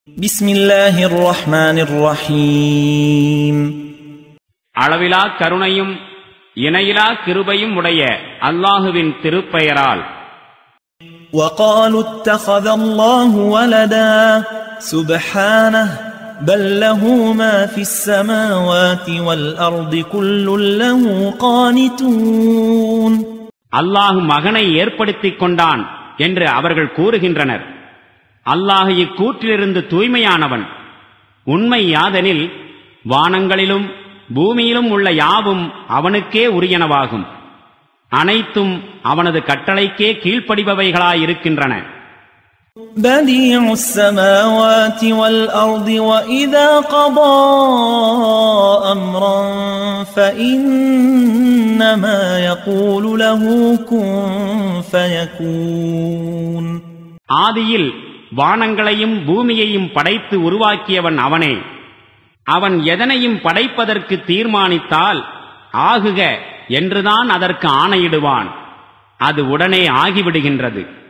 بسم الله الرحمن الرحيم அளவிலா கருணையும் இணையிலா கிருபையும் உடைய அல்லாஹுவின் திருப்பெயரால் وقالوا اتخذ الله ولدا سبحانه بل له ما في السماوات والأرض كل له قانتون அல்லாஹ் மகனை ஏற்படுத்திக் கொண்டான் என்று அவர்கள் கூறுகின்றனர் அல்லாஹ் இக்கூற்றிலிருந்து தூய்மையானவன் உண்மை யாதெனில் வானங்களிலும் பூமியிலும் உள்ள யாவும் அவனுக்கே உரியனவாகும் அனைத்தும் அவனது கட்டளைக்கே கீழ்ப்படிபவைகளாயிருக்கின்றன بديع السماوات والأرض وإذا قضى أمرا فإنما يقول له كن فيكون ஆதியில் வானங்களையும் பூமியையும் படைத்து உருவாக்கியவன் அவனே அவன் எதனையும் படைப்பதற்கு தீர்மானித்தால் ஆகுக என்றுதான் அதற்கு ஆணையிடுவான் அது உடனே ஆகிவிடுகின்றது